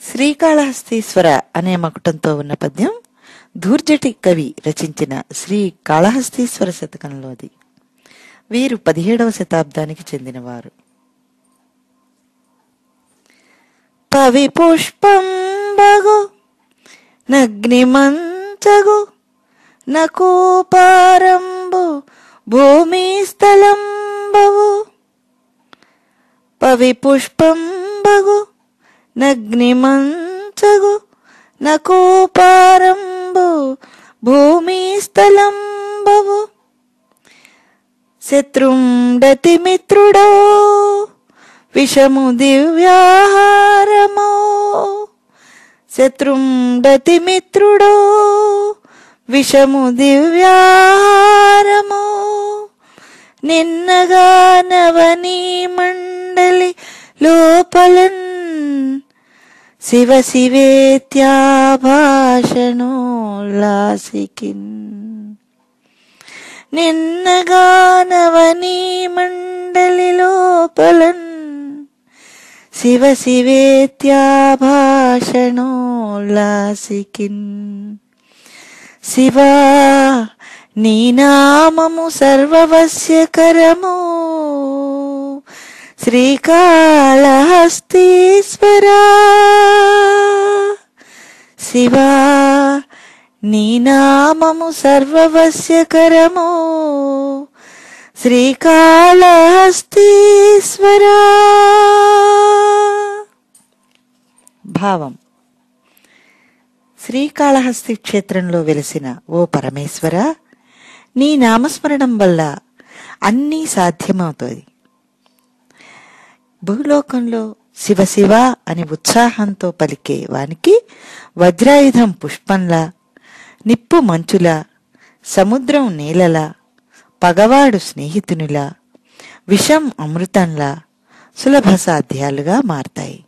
శ్రీకాళహస్తీశ్వర అనే మకుటంతో ఉన్న పద్యం ధూర్జటి కవి రచించిన శ్రీ కాళహస్తీశ్వర శతకంలోది వీరు పదిహేడవ శతాబ్దానికి చెందినవారు పవి పుష్పం బగు నగ్నిమంచగు నకోపారంబు భూమి స్థలంబవు పవి పుష్పం బగు నగ్నిమంచగు నకోపారంబు భూమి స్థలంబవు శత్రుండతి మిత్రుడో విషము దివ్యాహారమో శత్రుండతి మిత్రుడో విషము దివ్యాహారమో నిన్నగా నవనీ మండలి లోపలన్ శివ శివేత్యాభాషణోల్లాసికిన్ నిన్నగానవనీ మండలి లోపలన్ శివ శివేత్యాభాషణోల్లాసికిన్ శివా నీ నామము సర్వవస్యకరము శ్రీకాళహస్తీశ్వరా శివా నీ నామము సర్వవస్యకరము శ్రీకాళహస్తీశ్వరా భావం శ్రీకాళహస్తి క్షేత్రంలో వెలిసిన ఓ పరమేశ్వర నీ నామస్మరణం వల్ల అన్నీ సాధ్యమవుతుంది భూలోకంలో శివ శివ అని ఉత్సాహంతో పలికే వానికి వజ్రాయుధం పుష్పంలా నిప్పు మంచులా సముద్రం నీలలా పగవాడు స్నేహితునిలా విషం అమృతంలా సులభ సాధ్యాలుగా మారతాయి